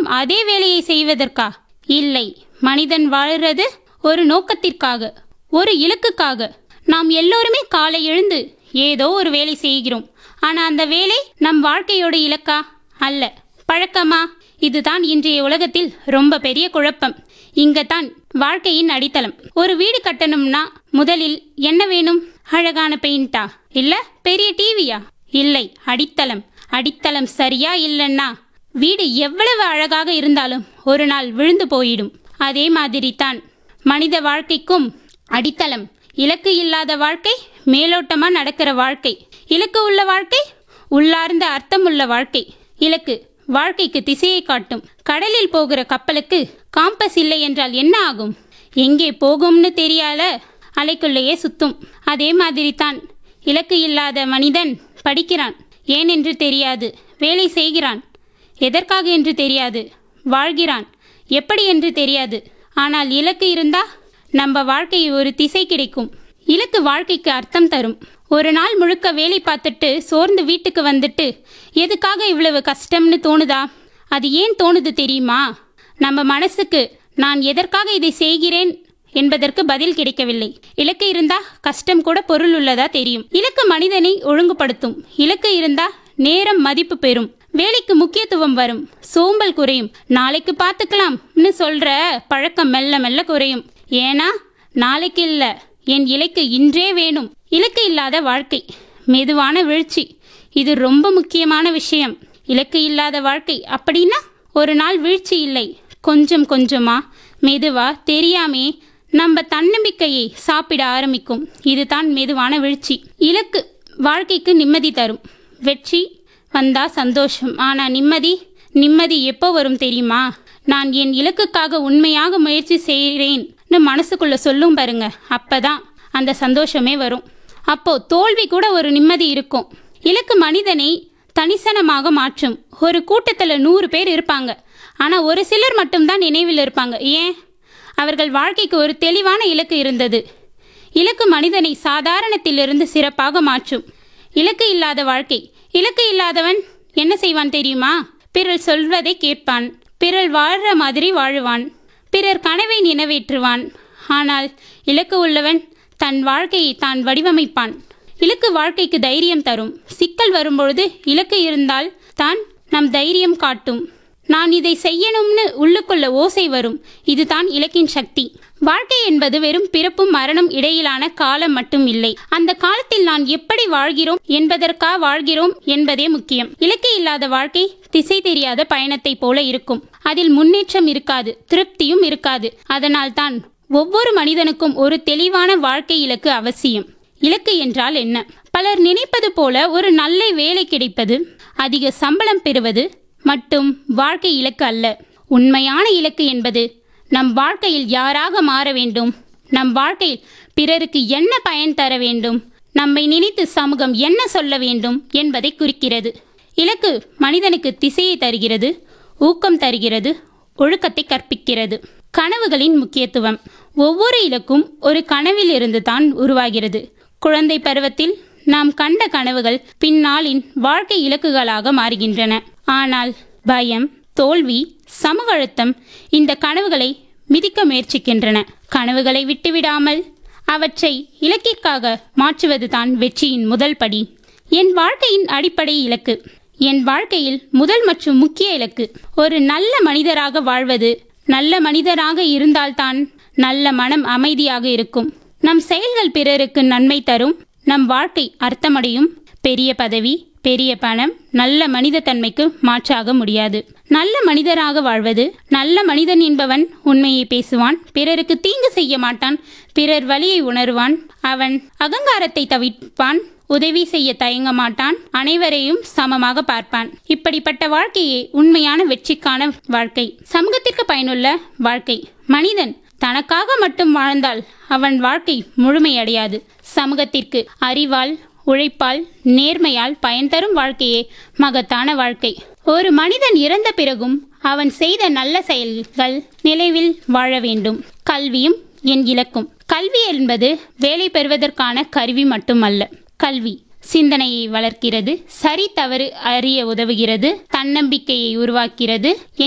அதே வேலையை செய்வதற்கா இல்லை மனிதன் வாழ்றது ஒரு நோக்கத்திற்காக ஒரு இலக்குக்காக நாம் எல்லோருமே காலை எழுந்து ஏதோ ஒரு வேலை செய்கிறோம் ஆனா அந்த வேலை நம் வாழ்க்கையோட இலக்கா அல்ல பழக்கமா இதுதான் இன்றைய உலகத்தில் ரொம்ப பெரிய குழப்பம் இங்கதான் வாழ்க்கையின் அடித்தளம் ஒரு வீடு கட்டணும்னா முதலில் என்ன வேணும் அழகான பெயிண்டா இல்ல பெரிய டிவியா இல்லை அடித்தளம் அடித்தளம் சரியா இல்லைன்னா வீடு எவ்வளவு அழகாக இருந்தாலும் ஒரு நாள் விழுந்து போயிடும் அதே மாதிரி தான் மனித வாழ்க்கைக்கும் அடித்தளம் இலக்கு இல்லாத வாழ்க்கை மேலோட்டமா நடக்கிற வாழ்க்கை இலக்கு உள்ள வாழ்க்கை உள்ளார்ந்த அர்த்தமுள்ள வாழ்க்கை இலக்கு வாழ்க்கைக்கு திசையை காட்டும் கடலில் போகிற கப்பலுக்கு காம்பஸ் இல்லை என்றால் என்ன ஆகும் எங்கே போகும்னு தெரியாத அலைக்குள்ளேயே சுத்தும் அதே மாதிரி தான் இலக்கு இல்லாத மனிதன் படிக்கிறான் ஏன் என்று தெரியாது வேலை செய்கிறான் எதற்காக என்று தெரியாது வாழ்கிறான் எப்படி என்று தெரியாது ஆனால் இலக்கு இருந்தா நம்ம வாழ்க்கை ஒரு திசை கிடைக்கும் இலக்கு வாழ்க்கைக்கு அர்த்தம் தரும் ஒரு நாள் முழுக்க வேலை பார்த்துட்டு சோர்ந்து வீட்டுக்கு வந்துட்டு எதுக்காக இவ்வளவு கஷ்டம்னு தோணுதா அது ஏன் தோணுது தெரியுமா நம்ம மனசுக்கு நான் எதற்காக இதை செய்கிறேன் என்பதற்கு பதில் கிடைக்கவில்லை இலக்கு இருந்தா கஷ்டம் கூட பொருள் உள்ளதா தெரியும் இலக்கு மனிதனை ஒழுங்குபடுத்தும் இலக்கு இருந்தா நேரம் மதிப்பு பெறும் வேலைக்கு முக்கியத்துவம் வரும் சோம்பல் குறையும் நாளைக்கு பார்த்துக்கலாம்னு சொல்ற பழக்கம் மெல்ல மெல்ல குறையும் ஏன்னா நாளைக்கு இல்ல என் இலக்கு இன்றே வேணும் இலக்கு இல்லாத வாழ்க்கை மெதுவான வீழ்ச்சி இது ரொம்ப முக்கியமான விஷயம் இலக்கு இல்லாத வாழ்க்கை அப்படின்னா ஒரு நாள் வீழ்ச்சி இல்லை கொஞ்சம் கொஞ்சமா மெதுவா தெரியாமே நம்ம தன்னம்பிக்கையை சாப்பிட ஆரம்பிக்கும் இதுதான் மெதுவான வீழ்ச்சி இலக்கு வாழ்க்கைக்கு நிம்மதி தரும் வெற்றி வந்தா சந்தோஷம் ஆனா நிம்மதி நிம்மதி எப்போ வரும் தெரியுமா நான் என் இலக்குக்காக உண்மையாக முயற்சி செய்கிறேன்னு மனசுக்குள்ள சொல்லும் பாருங்க அப்பதான் அந்த சந்தோஷமே வரும் அப்போ தோல்வி கூட ஒரு நிம்மதி இருக்கும் இலக்கு மனிதனை தனிசனமாக மாற்றும் ஒரு கூட்டத்துல நூறு பேர் இருப்பாங்க ஆனா ஒரு சிலர் மட்டும்தான் நினைவில் இருப்பாங்க ஏன் அவர்கள் வாழ்க்கைக்கு ஒரு தெளிவான இலக்கு இருந்தது இலக்கு மனிதனை சாதாரணத்திலிருந்து சிறப்பாக மாற்றும் இலக்கு இல்லாத வாழ்க்கை இலக்கு இல்லாதவன் என்ன செய்வான் தெரியுமா பிறர் சொல்வதை கேட்பான் பிறர் வாழ்ற மாதிரி வாழுவான் பிறர் கனவை நினைவேற்றுவான் ஆனால் இலக்கு உள்ளவன் தன் வாழ்க்கையை தான் வடிவமைப்பான் இலக்கு வாழ்க்கைக்கு தைரியம் தரும் சிக்கல் வரும்பொழுது இலக்கு இருந்தால் தான் நம் தைரியம் காட்டும் நான் இதை செய்யணும்னு உள்ளுக்குள்ள ஓசை வரும் இதுதான் இலக்கின் சக்தி வாழ்க்கை என்பது வெறும் பிறப்பும் மரணம் இடையிலான காலம் மட்டும் இல்லை அந்த காலத்தில் நான் எப்படி வாழ்கிறோம் என்பதற்கா வாழ்கிறோம் என்பதே முக்கியம் இலக்கு இல்லாத வாழ்க்கை திசை தெரியாத பயணத்தை போல இருக்கும் அதில் முன்னேற்றம் இருக்காது திருப்தியும் இருக்காது அதனால்தான் ஒவ்வொரு மனிதனுக்கும் ஒரு தெளிவான வாழ்க்கை இலக்கு அவசியம் இலக்கு என்றால் என்ன பலர் நினைப்பது போல ஒரு நல்ல வேலை கிடைப்பது அதிக சம்பளம் பெறுவது மட்டும் வாழ்க்கை இலக்கு அல்ல உண்மையான இலக்கு என்பது நம் வாழ்க்கையில் யாராக மாற வேண்டும் நம் வாழ்க்கையில் பிறருக்கு என்ன பயன் தர வேண்டும் நம்மை நினைத்து சமூகம் என்ன சொல்ல வேண்டும் என்பதை குறிக்கிறது இலக்கு மனிதனுக்கு திசையை தருகிறது ஊக்கம் தருகிறது ஒழுக்கத்தை கற்பிக்கிறது கனவுகளின் முக்கியத்துவம் ஒவ்வொரு இலக்கும் ஒரு கனவிலிருந்து தான் உருவாகிறது குழந்தை பருவத்தில் நாம் கண்ட கனவுகள் பின்னாளின் வாழ்க்கை இலக்குகளாக மாறுகின்றன ஆனால் பயம் தோல்வி சமூக அழுத்தம் இந்த கனவுகளை மிதிக்க முயற்சிக்கின்றன கனவுகளை விட்டுவிடாமல் அவற்றை இலக்கிற்காக மாற்றுவதுதான் வெற்றியின் முதல் படி என் வாழ்க்கையின் அடிப்படை இலக்கு என் வாழ்க்கையில் முதல் மற்றும் முக்கிய இலக்கு ஒரு நல்ல மனிதராக வாழ்வது நல்ல மனிதராக இருந்தால்தான் நல்ல மனம் அமைதியாக இருக்கும் நம் செயல்கள் பிறருக்கு நன்மை தரும் நம் வாழ்க்கை அர்த்தமடையும் பெரிய பதவி பெரிய பணம் நல்ல மனித தன்மைக்கு மாற்றாக முடியாது நல்ல மனிதராக வாழ்வது நல்ல மனிதன் என்பவன் உண்மையை பேசுவான் பிறருக்கு தீங்கு செய்ய மாட்டான் பிறர் வழியை உணருவான் அவன் அகங்காரத்தை தவிர்ப்பான் உதவி செய்ய தயங்க மாட்டான் அனைவரையும் சமமாக பார்ப்பான் இப்படிப்பட்ட வாழ்க்கையே உண்மையான வெற்றிக்கான வாழ்க்கை சமூகத்திற்கு பயனுள்ள வாழ்க்கை மனிதன் தனக்காக மட்டும் வாழ்ந்தால் அவன் வாழ்க்கை முழுமையடையாது சமூகத்திற்கு அறிவால் உழைப்பால் நேர்மையால் பயன் தரும் வாழ்க்கையே மகத்தான வாழ்க்கை ஒரு மனிதன் இறந்த பிறகும் அவன் செய்த நல்ல செயல்கள் நினைவில் வாழ வேண்டும் கல்வியும் என் இலக்கும் கல்வி என்பது வேலை பெறுவதற்கான கருவி மட்டுமல்ல கல்வி சிந்தனையை வளர்க்கிறது சரி தவறு அறிய உதவுகிறது தன்னம்பிக்கையை உருவாக்கிறது